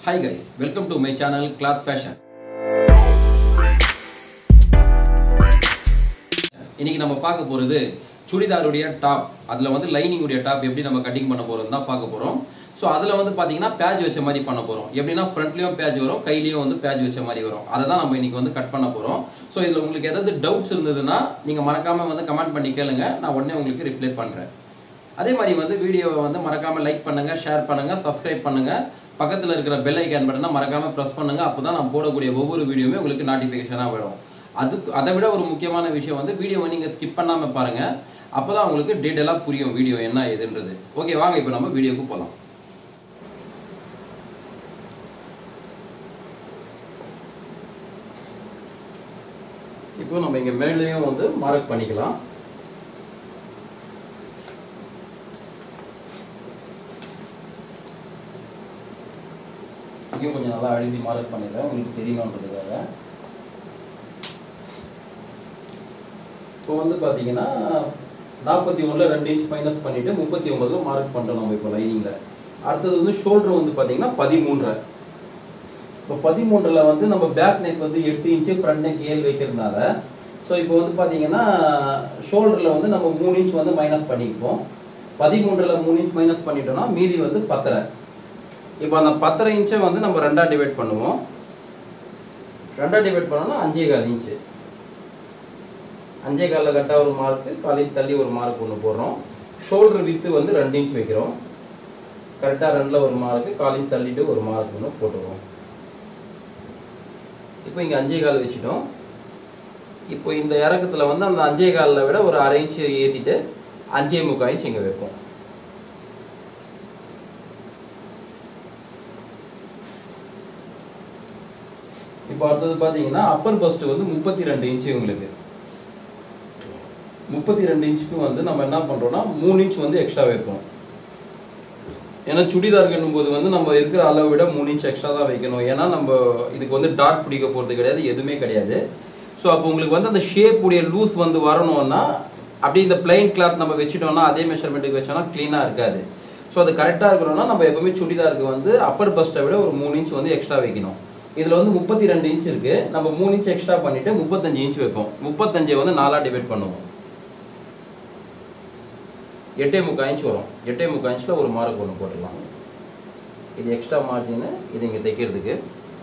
hi guys welcome to my channel cloth fashion இன்னைக்கு நம்ம பார்க்க போகிறது சுடிதாருடைய டாப் அதில் வந்து லைனிங் உடைய டாப் எப்படி நம்ம கட்டிங் பண்ண போகிறோம் தான் பார்க்க போகிறோம் ஸோ அதில் வந்து பார்த்தீங்கன்னா பேட்ச் வச்ச மாதிரி பண்ண போகிறோம் எப்படின்னா ஃப்ரண்ட்லேயும் பேட்ச் வரும் கையிலையும் வந்து பேட்ச் வச்ச மாதிரி வரும் அதை தான் நம்ம இன்னைக்கு வந்து கட் பண்ண போகிறோம் ஸோ இதில் உங்களுக்கு ஏதாவது டவுட்ஸ் இருந்ததுன்னா நீங்கள் மறக்காமல் வந்து கமெண்ட் பண்ணி கேளுங்க நான் உடனே உங்களுக்கு ரிப்ளை பண்ணுறேன் அதே மாதிரி வந்து வீடியோவை வந்து மறக்காமல் லைக் பண்ணுங்கள் ஷேர் பண்ணுங்கள் சப்ஸ்கிரைப் பண்ணுங்கள் பக்கத்தில் இருக்கிற பெல் ஐக்கான் பட்டனை மறக்காமல் ப்ரெஸ் பண்ணுங்கள் அப்போ தான் நான் போடக்கூடிய ஒவ்வொரு வீடியோவுமே உங்களுக்கு நோட்டிஃபிகேஷனாக வரும் அதுக்கு அதை விட ஒரு முக்கியமான விஷயம் வந்து வீடியோவை நீங்கள் ஸ்கிப் பண்ணாமல் பாருங்கள் அப்போ தான் உங்களுக்கு டீட்டெயிலாக புரியும் வீடியோ என்ன ஏதுன்றது ஓகே வாங்க இப்போ நம்ம வீடியோக்கு போகலாம் இப்போ நம்ம இங்கே மேலேயும் வந்து மார்க் பண்ணிக்கலாம் இங்கேயும் கொஞ்சம் நல்லா அழுத்தி மார்க் பண்ணிடுறேன் உங்களுக்கு தெரியணுன்றதுக்காக இப்போ வந்து பார்த்தீங்கன்னா நாற்பத்தி ஒன்றில் ரெண்டு இன்ச் மைனஸ் பண்ணிவிட்டு முப்பத்தி ஒம்பதில் மார்க் பண்ணுறோம் நம்ம இப்போ லைனிங்கில் அடுத்தது வந்து ஷோல்டர் வந்து பார்த்தீங்கன்னா பதிமூன்றரை இப்போ பதிமூன்றில் வந்து நம்ம பேக் நெக் வந்து எட்டு இன்ச்சு ஃப்ரண்ட் நெக் ஏழு வைக்கிறதுனால ஸோ இப்போ வந்து பார்த்தீங்கன்னா ஷோல்டரில் வந்து நம்ம மூணு இன்ச் வந்து மைனஸ் பண்ணிப்போம் பதிமூன்றில் மூணு இன்ச் மைனஸ் பண்ணிட்டோம்னா மீதி வந்து பத்தரை இப்போ அந்த பத்தரை இன்ச்சை வந்து நம்ம ரெண்டாக டிவைட் பண்ணுவோம் ரெண்டாக டிவைட் பண்ணோம்னா அஞ்சே கால் இன்ச்சு அஞ்சே காலில் கரெக்டாக ஒரு மார்க்கு காலையில் தள்ளி ஒரு மார்க் ஒன்று போடுறோம் ஷோல்டர் வித்து வந்து ரெண்டு இன்ச் வைக்கிறோம் கரெக்டாக ரெண்டில் ஒரு மார்க்கு காலையில் தள்ளிட்டு ஒரு மார்க் ஒன்று போட்டுருவோம் இப்போ இங்கே அஞ்சே கால் வச்சுட்டோம் இப்போ இந்த இறக்கத்தில் வந்து அந்த அஞ்சே காலில் விட ஒரு அரை இன்ச்சு ஏற்றிட்டு அஞ்சே முக்கால் இன்ச் இங்கே வைப்போம் இப்போ அடுத்தது பார்த்தீங்கன்னா அப்பர் பஸ்ட் வந்து முப்பத்தி ரெண்டு இன்ச்சு உங்களுக்கு முப்பத்தி ரெண்டு இன்ச்சுக்கு வந்து நம்ம என்ன பண்ணுறோம்னா மூணு இன்ச் வந்து எக்ஸ்ட்ரா வைப்போம் ஏன்னா சுடிதார் போது வந்து நம்ம இருக்கிற அளவை விட மூணு இன்ச் எக்ஸ்ட்ரா தான் வைக்கணும் ஏன்னா நம்ம இதுக்கு வந்து டாட் பிடிக்க போகிறது கிடையாது எதுவுமே கிடையாது ஸோ அப்போ உங்களுக்கு வந்து அந்த ஷேப் உடைய லூஸ் வந்து வரணும்னா அப்படி இந்த பிளைன் கிளாத் நம்ம வச்சுட்டோம்னா அதே மெஷர்மெண்ட்டுக்கு வச்சோம்னா க்ளீனாக இருக்காது ஸோ அது கரெக்டாக இருக்கணும்னா நம்ம எப்பவுமே சுடிதாருக்கு வந்து அப்பர் பஸ்ட்டை விட ஒரு மூணு இன்ச் வந்து எக்ஸ்ட்ரா வைக்கணும் இதில் வந்து முப்பத்தி ரெண்டு இன்ச் இருக்குது நம்ம மூணு இன்ச் எக்ஸ்ட்ரா பண்ணிவிட்டு முப்பத்தஞ்சு இன்ச் வைப்போம் முப்பத்தஞ்சை வந்து நாலாக டிவைட் பண்ணுவோம் எட்டே முக்கால் இன்ச் வரும் எட்டே முக்கால் இன்ச்சில் ஒரு மார்க் ஒன்று போட்டுடலாம் இது எக்ஸ்ட்ரா மார்ஜின் இது இங்கே தைக்கிறதுக்கு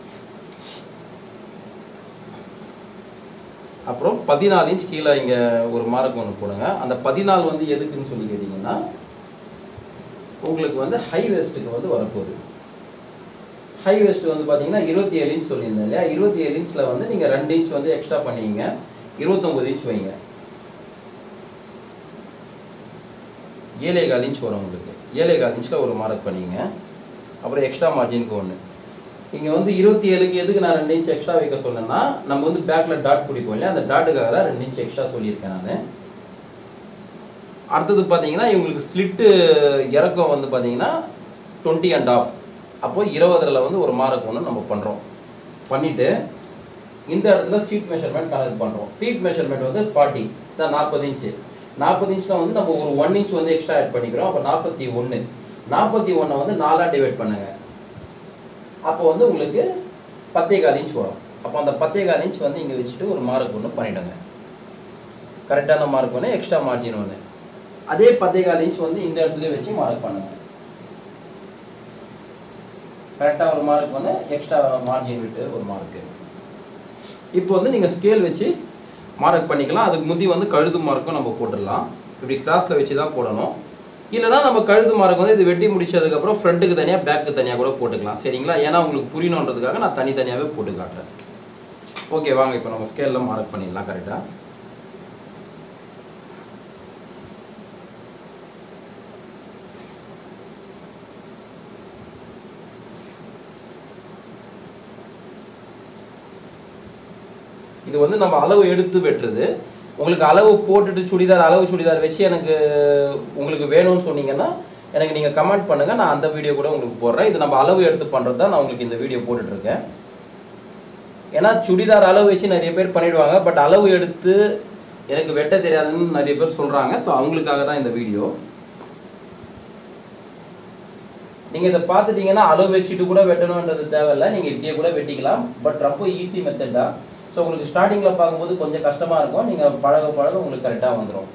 அப்புறம் பதினாலு இன்ச் கீழே இங்கே ஒரு மார்க் ஒன்று போடுங்க அந்த பதினாலு வந்து எதுக்குன்னு சொல்லி கேட்டிங்கன்னா உங்களுக்கு வந்து ஹை வேஸ்ட்டுக்கு வந்து வரப்போகுது ஹை வேஸ்ட் வந்து பார்த்தீங்கன்னா இருபத்தி ஏழு இன்ச் சொல்லியிருந்தேன் இல்லையா இருபத்தி ஏழு இன்ச்சில் வந்து நீங்கள் ரெண்டு இன்ச் வந்து எக்ஸ்ட்ரா பண்ணிங்க இருபத்தொம்பது இன்ச் வைங்க ஏழே கால் இன்ச் வரும் உங்களுக்கு ஏழே கால் இன்ச்சில் ஒரு மார்க் பண்ணிங்க அப்புறம் எக்ஸ்ட்ரா மார்ஜினுக்கு ஒன்று இங்கே வந்து இருபத்தி ஏழுக்கு எதுக்கு நான் ரெண்டு இன்ச் எக்ஸ்ட்ரா வைக்க சொன்னேன்னா நம்ம வந்து பேக்கில் டாட் பிடிப்போம் இல்லையா அந்த டாட்டுக்காக தான் ரெண்டு இன்ச் எக்ஸ்ட்ரா சொல்லியிருக்கேன் நான் அடுத்தது பார்த்தீங்கன்னா இவங்களுக்கு ஸ்லிட்டு இறக்கம் வந்து பார்த்தீங்கன்னா டுவெண்ட்டி அண்ட் ஆஃப் அப்போ இருபதுல வந்து ஒரு மார்க் ஒன்று நம்ம பண்ணுறோம் பண்ணிவிட்டு இந்த இடத்துல சீட் மெஷர்மெண்ட் கணக்கு பண்ணுறோம் சீட் மெஷர்மெண்ட் வந்து ஃபார்ட்டி தான் நாற்பது இன்ச்சு நாற்பது இன்ச்சில் வந்து நம்ம ஒரு ஒன் இன்ச் வந்து எக்ஸ்ட்ரா ஆட் பண்ணிக்கிறோம் அப்போ நாற்பத்தி ஒன்று நாற்பத்தி ஒன்றை வந்து நாலாக டிவைட் பண்ணுங்க அப்போ வந்து உங்களுக்கு பத்தே கால் இன்ச் வரும் அப்போ அந்த பத்தே கால் இன்ச் வந்து இங்கே வச்சுட்டு ஒரு மார்க் ஒன்று பண்ணிவிடுங்க கரெக்டான மார்க் ஒன்று எக்ஸ்ட்ரா மார்ஜின் ஒன்று அதே பத்தே கால் இன்ச் வந்து இந்த இடத்துல வச்சு மார்க் பண்ணுங்க கரெக்டாக ஒரு மார்க் வந்து எக்ஸ்ட்ரா மார்ஜின் விட்டு ஒரு மார்க்கு இப்போ வந்து நீங்கள் ஸ்கேல் வச்சு மார்க் பண்ணிக்கலாம் அதுக்கு முந்தி வந்து கழுது மார்க்கும் நம்ம போட்டுடலாம் இப்படி கிராஸில் வச்சு தான் போடணும் இல்லைனா நம்ம கழுது மார்க் வந்து இது வெட்டி முடிச்சதுக்கப்புறம் ஃப்ரண்ட்டுக்கு தனியாக பேக்கு தனியாக கூட போட்டுக்கலாம் சரிங்களா ஏன்னா உங்களுக்கு புரியணுன்றதுக்காக நான் தனித்தனியாகவே போட்டு காட்டுறேன் ஓகே வாங்க இப்போ நம்ம ஸ்கேலில் மார்க் பண்ணிடலாம் கரெக்டாக இது வந்து நம்ம அளவு எடுத்து வெட்டுறது உங்களுக்கு அளவு போட்டுட்டு சுடிதார் அளவு சுடிதார் வச்சு எனக்கு உங்களுக்கு வேணும்னு சொன்னீங்கன்னா எனக்கு நீங்கள் கமெண்ட் பண்ணுங்கள் நான் அந்த வீடியோ கூட உங்களுக்கு போடுறேன் இது நம்ம அளவு எடுத்து பண்ணுறது தான் நான் உங்களுக்கு இந்த வீடியோ போட்டுட்ருக்கேன் ஏன்னா சுடிதார் அளவு வச்சு நிறைய பேர் பண்ணிடுவாங்க பட் அளவு எடுத்து எனக்கு வெட்ட தெரியாதுன்னு நிறைய பேர் சொல்கிறாங்க ஸோ அவங்களுக்காக தான் இந்த வீடியோ நீங்கள் இதை பார்த்துட்டீங்கன்னா அளவு வச்சுட்டு கூட வெட்டணுன்றது தேவையில்லை நீங்கள் இப்படியே கூட வெட்டிக்கலாம் பட் ரொம்ப ஈஸி மெத்தட் தான் ஸோ உங்களுக்கு ஸ்டார்டிங்கில் பார்க்கும்போது கொஞ்சம் கஷ்டமாக இருக்கும் நீங்கள் பழக பழக உங்களுக்கு கரெக்டாக வந்துடும்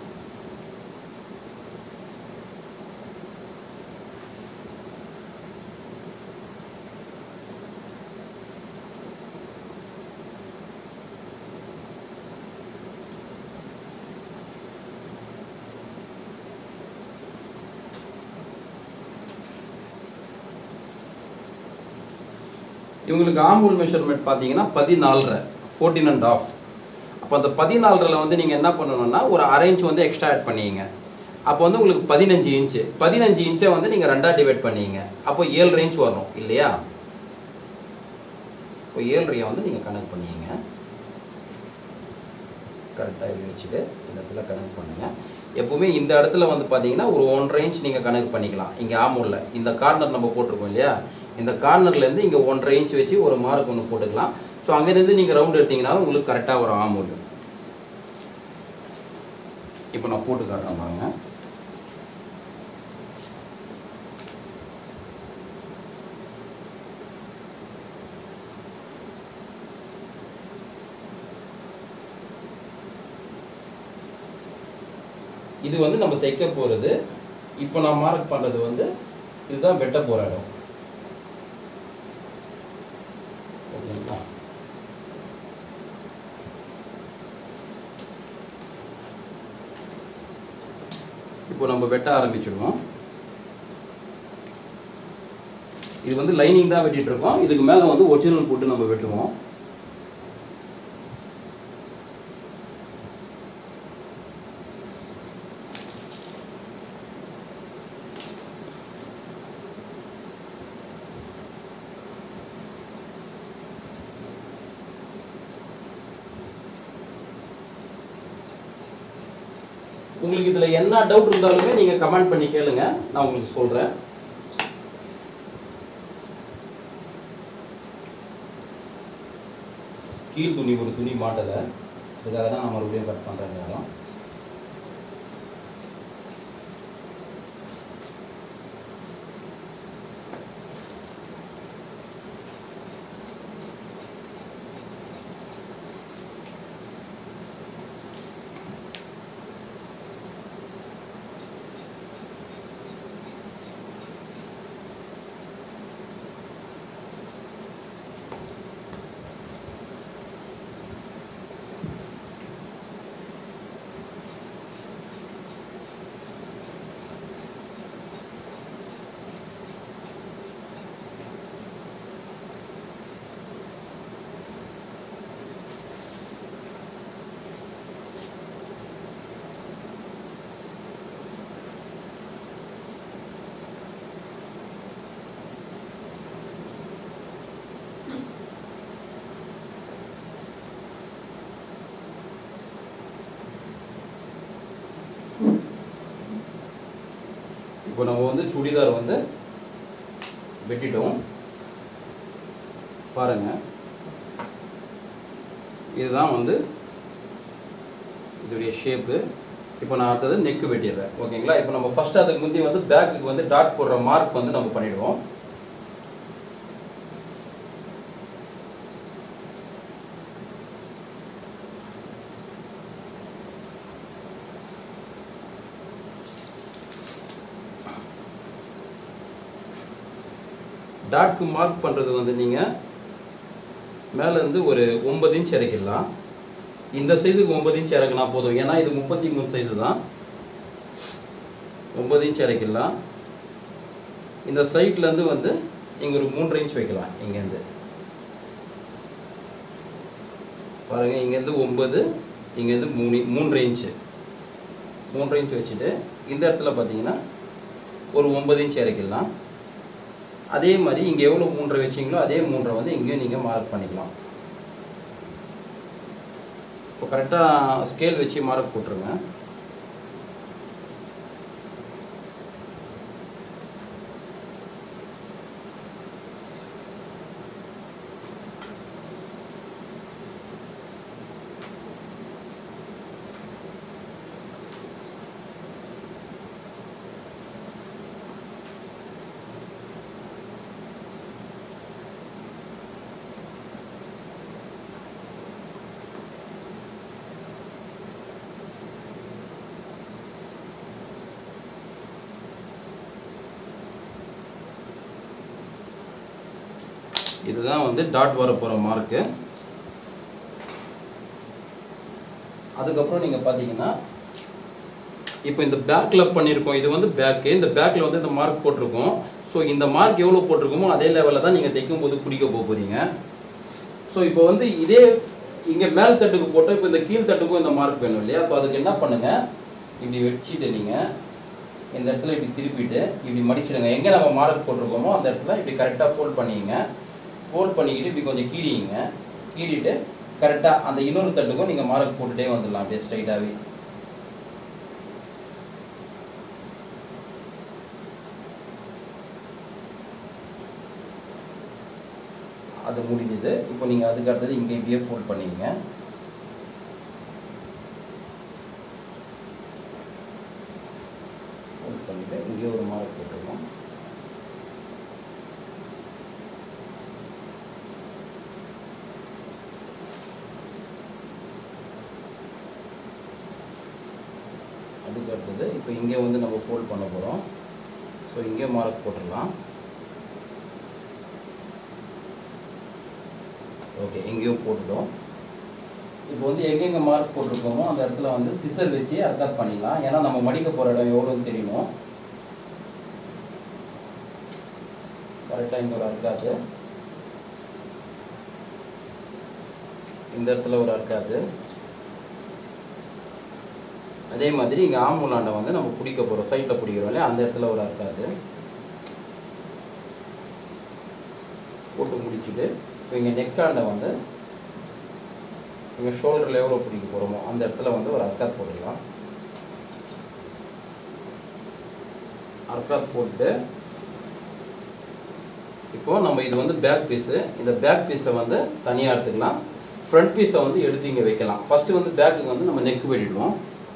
இவங்களுக்கு ஆம்பூல் மெஷர்மெண்ட் பார்த்தீங்கன்னா பதினாலரை ஃபோர்டீன் அண்ட் ஆஃப் அப்போ அந்த பதினாலரில் வந்து நீங்கள் என்ன பண்ணணும்னா ஒரு அரை இன்ச் வந்து எக்ஸ்ட்ரா ஆட் பண்ணிங்க அப்போ வந்து உங்களுக்கு பதினஞ்சு இன்ச்சு பதினஞ்சு இன்ச்சை வந்து நீங்கள் ரெண்டாக டிவைட் பண்ணிங்க அப்போ ஏழு இன்ச் வரணும் இல்லையா இப்போ ஏழரையை வந்து நீங்கள் கனெக்ட் பண்ணிங்க கரெக்டாக எழுதி வச்சுட்டு இந்த இடத்துல கனெக்ட் பண்ணுங்கள் எப்பவுமே இந்த இடத்துல வந்து பார்த்தீங்கன்னா ஒரு ஒன்றரை இன்ச் நீங்கள் கனெக்ட் பண்ணிக்கலாம் இங்கே ஆமூலில் இந்த கார்னர் நம்ம போட்டிருக்கோம் இல்லையா இந்த கார்னர்லேருந்து இங்கே ஒன்றரை இன்ச் வச்சு ஒரு மார்க் ஒன்று போட்டுக்கலாம் ஸோ அங்கேருந்து நீங்கள் ரவுண்ட் எடுத்தீங்கன்னா உங்களுக்கு கரெக்டாக வரும் ஆமூல் இப்போ நான் போட்டு காட்டுறேன் பாருங்க இது வந்து நம்ம தைக்க போகிறது இப்போ நான் மார்க் பண்ணுறது வந்து இதுதான் வெட்ட போகிற இடம் ஓகேங்களா இப்போ நம்ம வெட்ட ஆரம்பிச்சிடுவோம் இது வந்து லைனிங் தான் வெட்டிட்டு இருக்கோம் இதுக்கு மேலே வந்து ஒரிஜினல் போட்டு நம்ம வெட்டுவோம் உங்களுக்கு இதில் என்ன டவுட் இருந்தாலுமே நீங்கள் கமெண்ட் பண்ணி கேளுங்க நான் உங்களுக்கு சொல்கிறேன் கீழ் துணி ஒரு துணி மாட்டலை அதுக்காக தான் நான் மறுபடியும் கட் பண்ணுறேன் நேரம் இப்போ நம்ம வந்து சுடிதார் வந்து வெட்டிட்டோம் பாருங்க இதுதான் வந்து இதோடைய ஷேப்பு இப்போ நான் அடுத்தது நெக்கு வெட்டிடுறேன் ஓகேங்களா இப்போ நம்ம ஃபர்ஸ்ட் அதுக்கு முந்தி வந்து பேக்குக்கு வந்து டாட் போடுற மார்க் வந்து நம்ம பண்ணிடுவோம் டாட்க்கு மார்க் பண்ணுறது வந்து நீங்கள் மேலேருந்து ஒரு ஒன்பது இன்ச் இறக்கிடலாம் இந்த சைஸுக்கு ஒன்பது இன்ச் இறக்குனா போதும் ஏன்னா இது முப்பத்தி மூணு சைஸு தான் ஒன்பது இன்ச் இறக்கிடலாம் இந்த சைட்லேருந்து வந்து இங்கே ஒரு மூன்றரை இன்ச் வைக்கலாம் இங்கேருந்து பாருங்கள் இங்கேருந்து ஒன்பது இங்கேருந்து மூணு மூன்றரை இன்ச்சு மூன்றரை இன்ச் வச்சுட்டு இந்த இடத்துல பார்த்தீங்கன்னா ஒரு ஒன்பது இன்ச் இறக்கிடலாம் அதே மாதிரி இங்கே எவ்வளோ மூன்றரை வச்சிங்களோ அதே மூன்றரை வந்து இங்கேயும் நீங்கள் மார்க் பண்ணிக்கலாம் இப்போ கரெக்டாக ஸ்கேல் வச்சு மார்க் போட்டுருங்க இதுதான் வந்து டாட் வர போகிற மார்க்கு அதுக்கப்புறம் நீங்கள் பார்த்தீங்கன்னா இப்போ இந்த பேக்கில் பண்ணியிருக்கோம் இது வந்து பேக்கு இந்த பேக்கில் வந்து இந்த மார்க் போட்டிருக்கோம் ஸோ இந்த மார்க் எவ்வளோ போட்டிருக்கோமோ அதே லெவலில் தான் நீங்கள் தைக்கும் போது பிடிக்க போக போகிறீங்க ஸோ இப்போ வந்து இதே இங்கே மேல் தட்டுக்கு போட்டு இப்போ இந்த கீழ் தட்டுக்கும் இந்த மார்க் வேணும் இல்லையா ஸோ அதுக்கு என்ன பண்ணுங்கள் இப்படி வச்சுட்டு நீங்கள் இந்த இடத்துல இப்படி திருப்பிட்டு இப்படி மடிச்சிடுங்க எங்கே நம்ம மார்க் போட்டிருக்கோமோ அந்த இடத்துல இப்படி கரெக்டாக ஃபோல்ட் பண்ணிங்க ஃபோல்ட் பண்ணிக்கிட்டு இப்படி கொஞ்சம் கீறிங்க கீறிட்டு கரெக்டாக அந்த இன்னொரு தட்டுக்கும் நீங்கள் மார்க் போட்டுட்டே வந்துடலாம் அப்படியே ஸ்ட்ரைட்டாகவே அது முடிஞ்சது இப்போ நீங்கள் அதுக்கு அடுத்தது இங்கே இப்படியே ஃபோல்ட் பண்ணிக்கங்க ஃபோல்ட் பண்ணிவிட்டு இங்கே ஒரு மார்க் போட்டுருவோம் அதுக்கு அடுத்தது இப்போ இங்கே வந்து நம்ம ஃபோல்ட் பண்ண போகிறோம் ஸோ இங்கே மார்க் போட்டுடலாம் ஓகே எங்கேயும் போட்டுட்டோம் இப்போ வந்து எங்கெங்கே மார்க் போட்டிருக்கோமோ அந்த இடத்துல வந்து சிசர் வச்சு அர்க்காத் பண்ணிடலாம் ஏன்னா நம்ம மடிக்க போகிற இடம் எவ்வளோன்னு தெரியணும் கரெக்டாக இங்கே ஒரு அர்க்காத்து இந்த இடத்துல ஒரு அர்க்காத்து அதே மாதிரி இங்கே ஆம்புலாண்டை வந்து நம்ம பிடிக்க போகிறோம் சைட்டில் பிடிக்கிறோம் இல்லையா அந்த இடத்துல ஒரு அர்க்காத்து போட்டு முடிச்சுட்டு இப்போ இங்கே நெக்காண்டை வந்து இங்கே ஷோல்டரில் எவ்வளோ பிடிக்க போகிறோமோ அந்த இடத்துல வந்து ஒரு அர்க்காத் போட்டுக்கலாம் அர்க்காத் போட்டு இப்போது நம்ம இது வந்து பேக் பீஸு இந்த பேக் பீஸை வந்து தனியாக எடுத்துக்கலாம் ஃப்ரண்ட் பீஸை வந்து எடுத்து இங்கே வைக்கலாம் ஃபஸ்ட்டு வந்து பேக்குக்கு வந்து நம்ம நெக் வெட்டிடுவோம்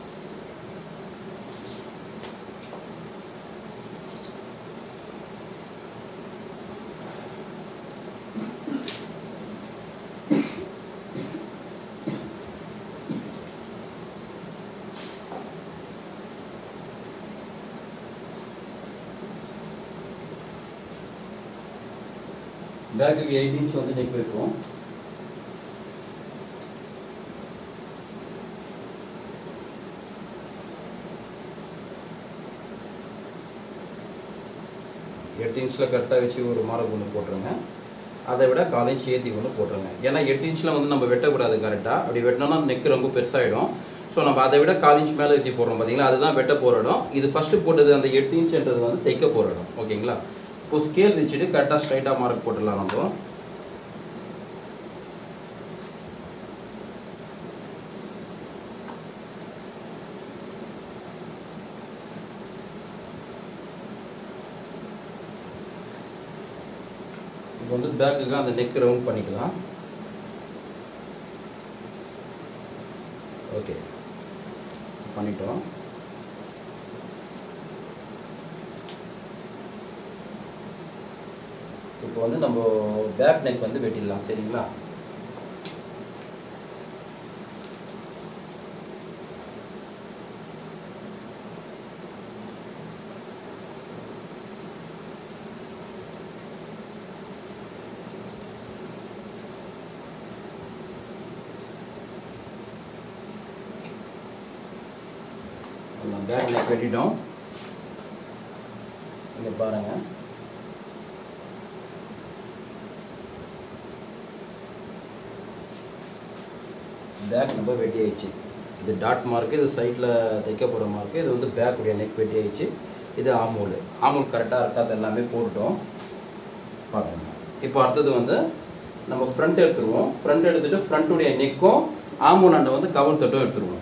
பேக்குக்கு எயிட் இன்ச் வந்து நெக் வைப்போம் எட்டு இன்ச்சில் கரெக்டாக வச்சு ஒரு மார்க் ஒன்று போட்டுருங்க அதை விட காலேஜ் ஏற்றி ஒன்று போட்டுருங்க ஏன்னா எட்டு இன்ச்சில் வந்து நம்ம வெட்டக்கூடாது கரெக்டாக அப்படி வெட்டினோம்னா நெக் ரொம்ப பெருசாகிடும் ஸோ நம்ம அதை விட கால் இன்ச் மேலே ஏற்றி போடுறோம் பார்த்தீங்களா அதுதான் வெட்ட போகிற இடம் இது ஃபஸ்ட்டு போட்டது அந்த எட்டு இன்ச்ன்றது வந்து தைக்க போகிற இடம் ஓகேங்களா இப்போ ஸ்கேல் வச்சுட்டு கரெக்டாக ஸ்ட்ரைட்டாக மார்க் போட்டுடலாம் நம்ம இப்போ வந்து பேக்குக்கு அந்த நெக் ரவுண்ட் பண்ணிக்கலாம் ஓகே பண்ணிட்டோம் இப்போ வந்து நம்ம பேக் நெக் வந்து வெட்டிடலாம் சரிங்களா நம்ம பேக் நெக் வெட்டிட்டோம் இங்கே பாருங்கள் பேக் நம்ம வெட்டி ஆயிடுச்சு இது டாட் மார்க்கு இது சைடில் தைக்க போகிற மார்க்கு இது வந்து பேக்குடைய நெக் வெட்டி ஆயிடுச்சு இது ஆமூல் ஆமூல் கரெக்டாக இருக்காது எல்லாமே போட்டுட்டோம் பார்த்துங்க இப்போ அடுத்தது வந்து நம்ம ஃப்ரண்ட் எடுத்துருவோம் ஃப்ரண்ட் எடுத்துகிட்டு ஃப்ரண்ட்டுடைய நெக்கும் ஆமூல் அண்டை வந்து கவர் தட்டும் எடுத்துருவோம்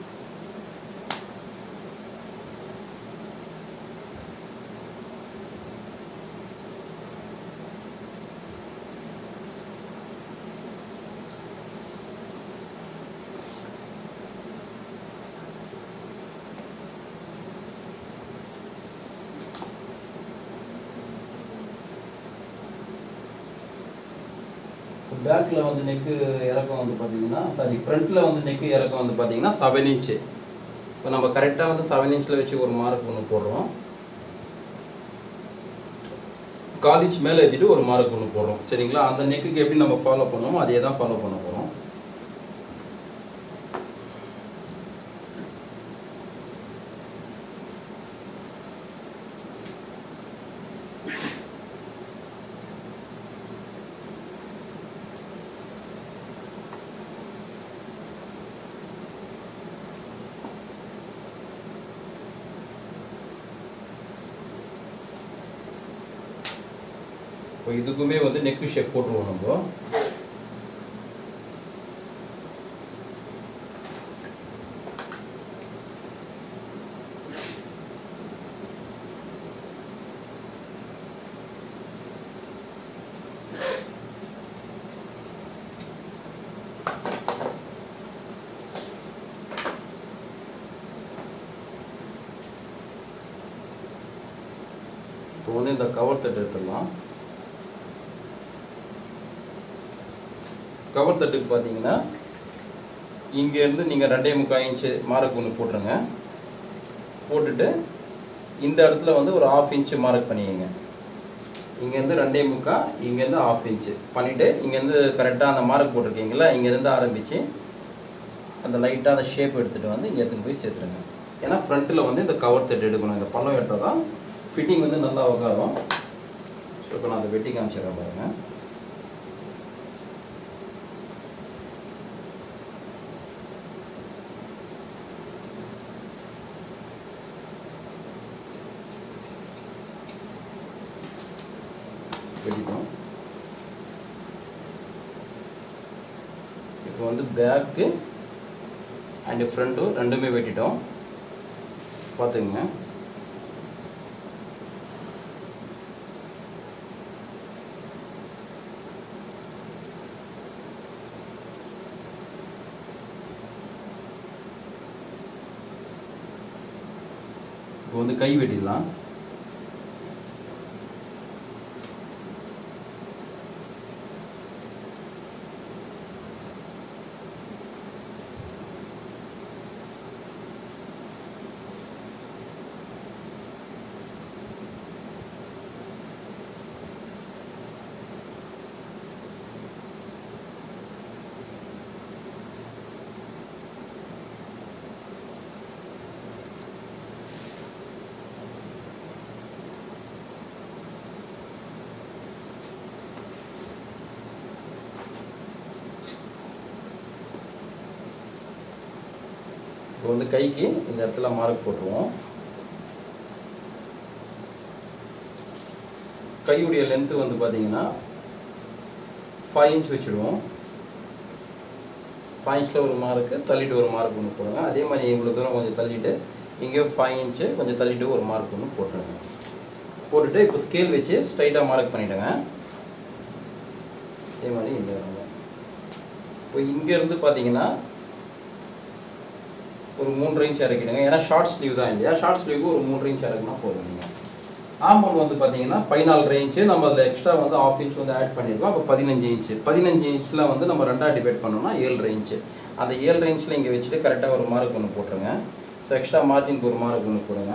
பேக்கில் வந்து நெக்கு இறக்கம் வந்து பார்த்தீங்கன்னா சாரி ஃப்ரண்ட்டில் வந்து நெக்கு இறக்கம் வந்து பார்த்தீங்கன்னா செவன் இன்ச்சு இப்போ நம்ம கரெக்டாக வந்து செவன் இன்ச்சில் வச்சு ஒரு மார்க் ஒன்று போடுறோம் காலேஜ் மேலே ஏற்றிட்டு ஒரு மார்க் ஒன்று போடுறோம் சரிங்களா அந்த நெக்குக்கு எப்படி நம்ம ஃபாலோ பண்ணோமோ அதே தான் ஃபாலோ பண்ண போகிறோம் இப்போ இதுக்குமே வந்து நெக்கு ஷேப் போட்டுருவோம் நம்ம இப்போ வந்து இந்த கவர் தட்டு எடுத்துடலாம் கவர் தட்டுக்கு பார்த்தீங்கன்னா இங்கேருந்து நீங்கள் ரெண்டே முக்கால் இன்ச்சு மார்க் ஒன்று போட்டுருங்க போட்டுட்டு இந்த இடத்துல வந்து ஒரு ஆஃப் இன்ச்சு மார்க் பண்ணிக்கங்க இங்கேருந்து ரெண்டே முக்கால் இங்கேருந்து ஆஃப் இன்ச்சு பண்ணிவிட்டு இங்கேருந்து கரெக்டாக அந்த மார்க் போட்டிருக்கீங்களா இங்கேருந்து ஆரம்பித்து அந்த லைட்டாக அந்த ஷேப் எடுத்துகிட்டு வந்து இங்கே எடுத்துன்னு போய் சேர்த்துருங்க ஏன்னா ஃப்ரண்ட்டில் வந்து இந்த கவர் தட்டு எடுக்கணும் இந்த பள்ளம் எடுத்தால் தான் ஃபிட்டிங் வந்து நல்லா உட்காரும் ஸோ இப்போ நான் அதை வெட்டி காமிச்சிடுறேன் பாருங்கள் வெட்டிட்டோம் இப்போ வந்து பேக்கு அண்டு ஃப்ரண்ட்டும் ரெண்டுமே வெட்டிட்டோம் பார்த்துக்குங்க இப்போ வந்து கை வெட்டிடலாம் இப்போ வந்து கைக்கு இந்த இடத்துல மார்க் போட்டுருவோம் கையுடைய லென்த்து வந்து பார்த்தீங்கன்னா ஃபைவ் இன்ச் வச்சுடுவோம் ஃபைவ் இன்ச்சில் ஒரு மார்க்கு தள்ளிட்டு ஒரு மார்க் ஒன்று போடுங்க அதே மாதிரி இவ்வளோ தூரம் கொஞ்சம் தள்ளிட்டு இங்கே ஃபைவ் இன்ச்சு கொஞ்சம் தள்ளிட்டு ஒரு மார்க் ஒன்று போட்டுருங்க போட்டுட்டு இப்போ ஸ்கேல் வச்சு ஸ்ட்ரைட்டாக மார்க் பண்ணிவிடுங்க அதே மாதிரி இந்த இடங்க இப்போ இங்கேருந்து பார்த்தீங்கன்னா ஒரு மூன்று இன்ச் இறக்கிடுங்க ஏன்னா ஷார்ட் ஸ்லீவ் தான் இல்லையா ஷார்ட் ஸ்லீவுக்கு ஒரு மூன்று இன்ச் இறக்குனா போதும் நீங்கள் ஆம்பூல் வந்து பார்த்தீங்கன்னா பதினாலு இன்ச்சு நம்ம அதில் எக்ஸ்ட்ரா வந்து ஆஃப் இன்ச் வந்து ஆட் பண்ணியிருக்கோம் அப்போ பதினஞ்சு இன்ச்சு பதினஞ்சு இன்ச்சில் வந்து நம்ம ரெண்டாக டிவைட் பண்ணோம்னா ஏழு இன்ச்சு அந்த ஏழு இன்ச்சில் இங்கே வச்சுட்டு கரெக்டாக ஒரு மார்க் ஒன்று போட்டுருங்க ஸோ எக்ஸ்ட்ரா மார்ஜினுக்கு ஒரு மார்க் ஒன்று போடுங்க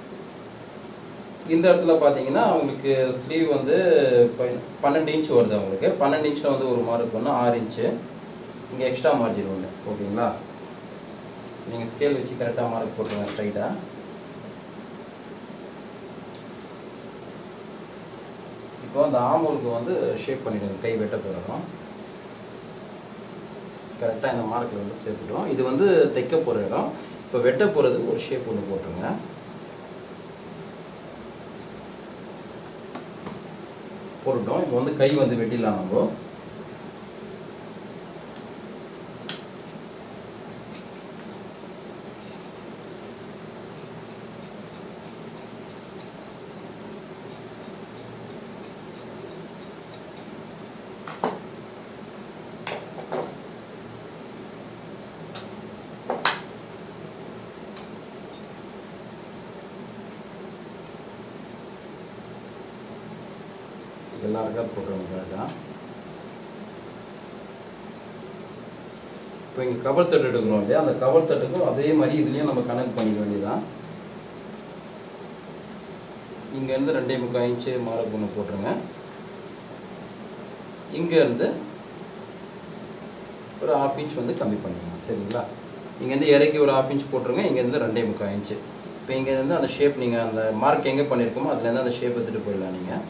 இந்த இடத்துல பார்த்தீங்கன்னா உங்களுக்கு ஸ்லீவ் வந்து ப- பன்னெண்டு இன்ச் வருது உங்களுக்கு பன்னெண்டு இன்ச்சில் வந்து ஒரு மார்க் ஒன்று ஆறு இன்ச்சு இங்கே எக்ஸ்ட்ரா மார்ஜின் ஒன்று ஓகேங்களா நீங்கள் ஸ்கேல் வச்சு கரெக்டாக மார்க் போட்டுருங்க ஸ்ட்ரைட்டாக இப்போ அந்த ஆமூலுக்கு வந்து ஷேப் பண்ணிடுங்க கை வெட்ட போகிறோம் கரெக்டாக இந்த மார்க்கில் வந்து சேர்த்துட்டோம் இது வந்து தைக்க போகிற இடம் இப்போ வெட்ட போகிறது ஒரு ஷேப் ஒன்று போட்டுருங்க போட்டுட்டோம் இப்போ வந்து கை வந்து வெட்டிடலாம் நம்ம இதெல்லாம் இருக்கா போட்டுருங்க கரெக்டாக இப்போ இங்கே கவர் தட்டு எடுக்கிறோம் இல்லையா அந்த கவர் தட்டுக்கும் அதே மாதிரி இதுலேயும் நம்ம கனெக்ட் பண்ணிக்க வேண்டியதுதான் இங்கேருந்து ரெண்டே முக்கால் இன்ச்சு மார்க் ஒன்று போட்டுருங்க இங்கேருந்து ஒரு ஆஃப் இன்ச் வந்து கம்மி பண்ணிக்கலாம் சரிங்களா இங்கேருந்து இறக்கி ஒரு ஆஃப் இன்ச் போட்டுருங்க இங்கேருந்து ரெண்டே முக்கால் இன்ச்சு இப்போ இங்கேருந்து அந்த ஷேப் நீங்கள் அந்த மார்க் எங்கே பண்ணியிருக்கோமோ அதுலேருந்து அந்த ஷேப் எடுத்துகிட்டு போயிடலாம் நீங்கள்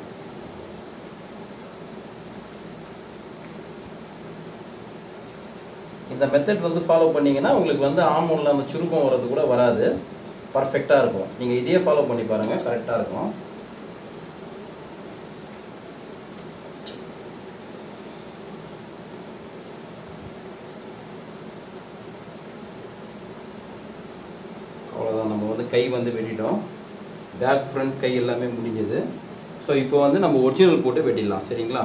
இந்த மெத்தட் வந்து ஃபாலோ பண்ணீங்கன்னா உங்களுக்கு வந்து ஆமூலில் அந்த சுருக்கம் வர்றது கூட வராது பர்ஃபெக்டாக இருக்கும் நீங்கள் இதே ஃபாலோ பண்ணி பாருங்கள் கரெக்டாக இருக்கும் அவ்வளோதான் நம்ம வந்து கை வந்து வெட்டிட்டோம் பேக் ஃப்ரண்ட் கை எல்லாமே முடிஞ்சது ஸோ இப்போ வந்து நம்ம ஒரிஜினல் போட்டு வெட்டிடலாம் சரிங்களா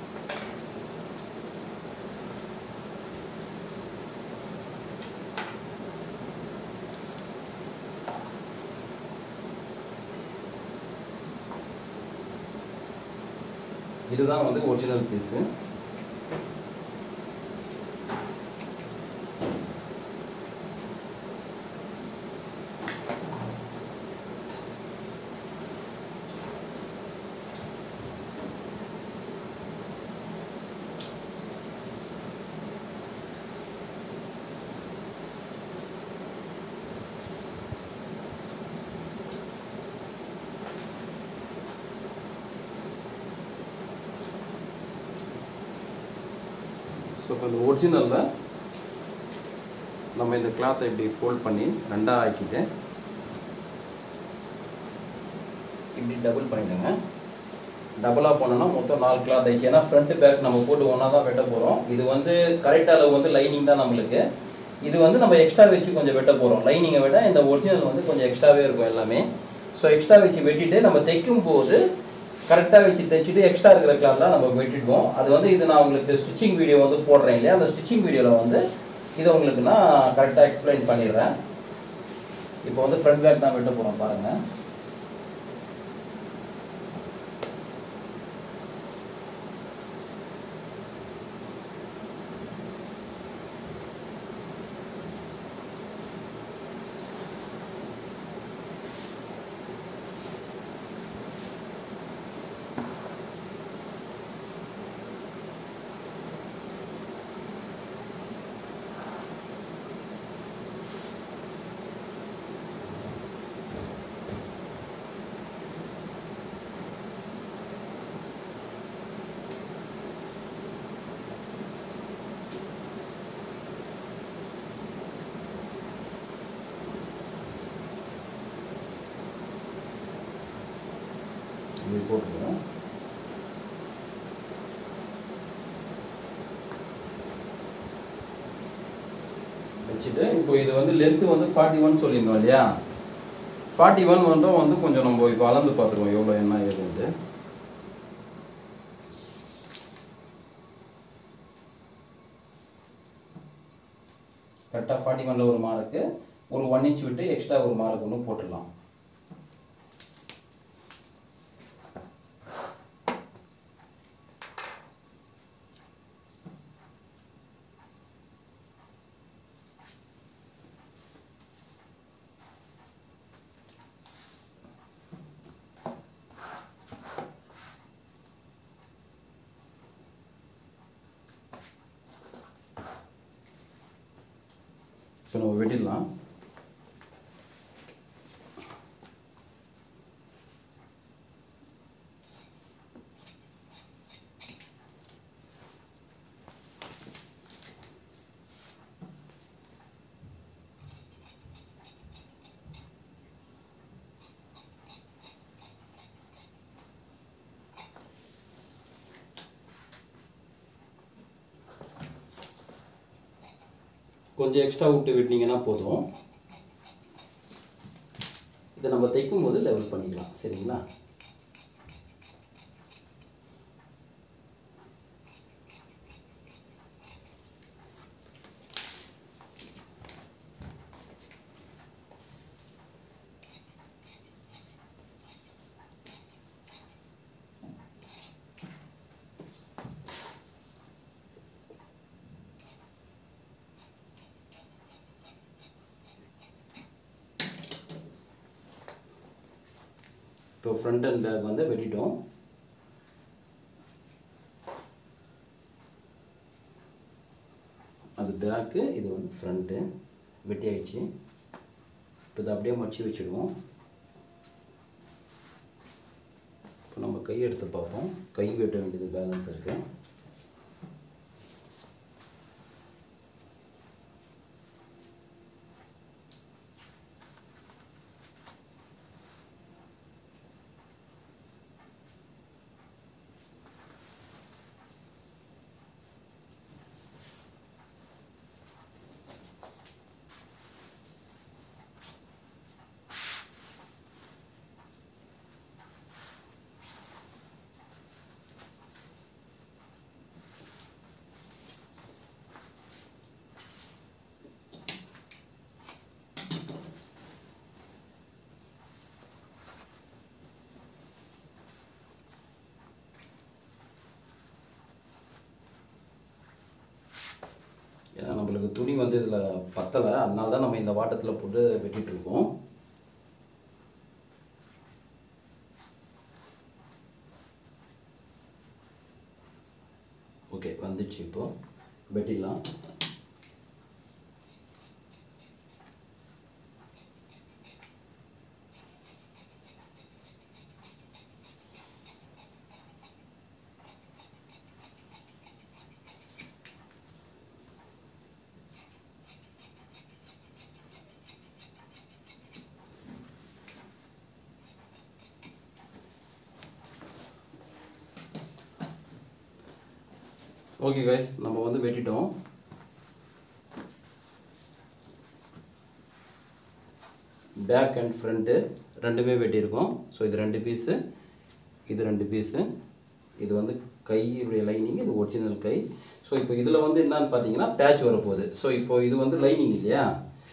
இதுதான் வந்து ஒரிஜினல் பீஸு ஸோ இப்போ இந்த ஒரிஜினலில் நம்ம இந்த கிளாத்தை இப்படி ஃபோல்ட் பண்ணி ரெண்டாக ஆக்கிட்டு இப்படி டபுள் பண்ணிவிடுங்க டபுளாக பண்ணோன்னா மொத்தம் நாலு கிளாத் ஆயிடுச்சு ஏன்னா ஃப்ரண்ட் பேக் நம்ம போட்டு ஒன்றா தான் வெட்ட போகிறோம் இது வந்து கரெக்ட் அளவு வந்து லைனிங் தான் நம்மளுக்கு இது வந்து நம்ம எக்ஸ்ட்ரா வச்சு கொஞ்சம் வெட்ட போகிறோம் லைனிங்கை விட இந்த ஒரிஜினல் வந்து கொஞ்சம் எக்ஸ்ட்ராவே இருக்கும் எல்லாமே ஸோ எக்ஸ்ட்ரா வச்சு வெட்டிட்டு நம்ம தைக்கும் போது கரெக்டாக வச்சு தைச்சிட்டு எக்ஸ்ட்ரா இருக்கிற கிளாத் தான் நம்ம வெட்டிடுவோம் அது வந்து இது நான் உங்களுக்கு ஸ்டிச்சிங் வீடியோ வந்து போடுறேன் இல்லையா அந்த ஸ்டிச்சிங் வீடியோவில் வந்து இதை உங்களுக்கு நான் கரெக்டாக எக்ஸ்பிளைன் பண்ணிடுறேன் இப்போ வந்து ஃப்ரண்ட் பேக் தான் வெட்ட போகிறோம் பாருங்கள் இப்படி போட்டுருவோம் வச்சுட்டு இப்போ இது வந்து லென்த்து வந்து ஃபார்ட்டி ஒன் சொல்லியிருந்தோம் இல்லையா ஃபார்ட்டி ஒன் வந்தும் வந்து கொஞ்சம் நம்ம இப்போ அளந்து பார்த்துருவோம் எவ்வளோ என்ன ஏதுன்ட்டு கரெக்டாக ஃபார்ட்டி ஒனில் ஒரு மார்க்கு ஒரு ஒன் இன்ச் விட்டு எக்ஸ்ட்ரா ஒரு மார்க் ஒன்று போட்டுடலாம் இப்போ நம்ம வெட்டிடலாம் கொஞ்சம் எக்ஸ்ட்ரா விட்டு வெட்டினீங்கன்னா போதும் இதை நம்ம தைக்கும் போது லெவல் பண்ணிக்கலாம் சரிங்களா இப்போ ஃப்ரண்ட் அண்ட் பேக் வந்து வெட்டிட்டோம் அது பேக்கு இது வந்து ஃப்ரண்ட்டு வெட்டி ஆயிடுச்சு இப்போ இதை அப்படியே மடிச்சு வச்சுடுவோம் இப்போ நம்ம கை எடுத்து பார்ப்போம் கை வெட்ட வேண்டியது பேலன்ஸ் இருக்குது ஏன்னா நம்மளுக்கு துணி வந்து இதில் பத்தலை அதனால தான் நம்ம இந்த வாட்டத்தில் போட்டு வெட்டிட்டு இருக்கோம் ஓகே வந்துச்சு இப்போ வெட்டிடலாம் ஓகே கைஸ் நம்ம வந்து வெட்டிட்டோம் பேக் அண்ட் ஃப்ரண்ட்டு ரெண்டுமே வெட்டியிருக்கோம் ஸோ இது ரெண்டு பீஸு இது ரெண்டு பீஸு இது வந்து கை இப்படி லைனிங் இது ஒரிஜினல் கை ஸோ இப்போ இதில் வந்து என்னன்னு பார்த்தீங்கன்னா பேட்ச் வரப்போகுது ஸோ இப்போ இது வந்து லைனிங் இல்லையா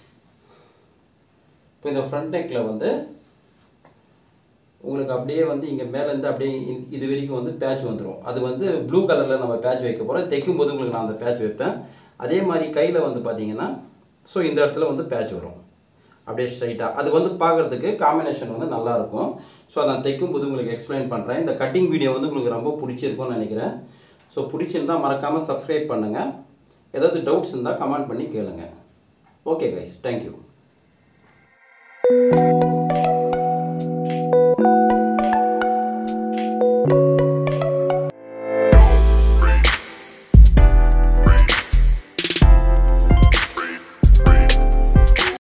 இப்போ இந்த ஃப்ரண்ட் நெக்கில் வந்து உங்களுக்கு அப்படியே வந்து இங்கே மேலேருந்து அப்படியே இந்த- இது வரைக்கும் வந்து பேட்ச் வந்துடும் அது வந்து ப்ளூ கலரில் நம்ம பேட்ச் வைக்க போகிறோம் தைக்கும் போது உங்களுக்கு நான் அந்த பேட்ச் வைப்பேன் அதே மாதிரி கையில் வந்து பார்த்தீங்கன்னா ஸோ இந்த இடத்துல வந்து பேட்ச் வரும் அப்படியே ஸ்ட்ரைட்டாக அது வந்து பார்க்குறதுக்கு காம்பினேஷன் வந்து நல்லாயிருக்கும் ஸோ அதை நான் தைக்கும் போது உங்களுக்கு எக்ஸ்பிளைன் பண்ணுறேன் இந்த கட்டிங் வீடியோ வந்து உங்களுக்கு ரொம்ப பிடிச்சிருக்கும்னு நினைக்கிறேன் ஸோ பிடிச்சிருந்தா மறக்காமல் சப்ஸ்கிரைப் பண்ணுங்கள் ஏதாவது டவுட்ஸ் இருந்தால் கமெண்ட் பண்ணி கேளுங்க ஓகே கைஸ் தேங்க்யூ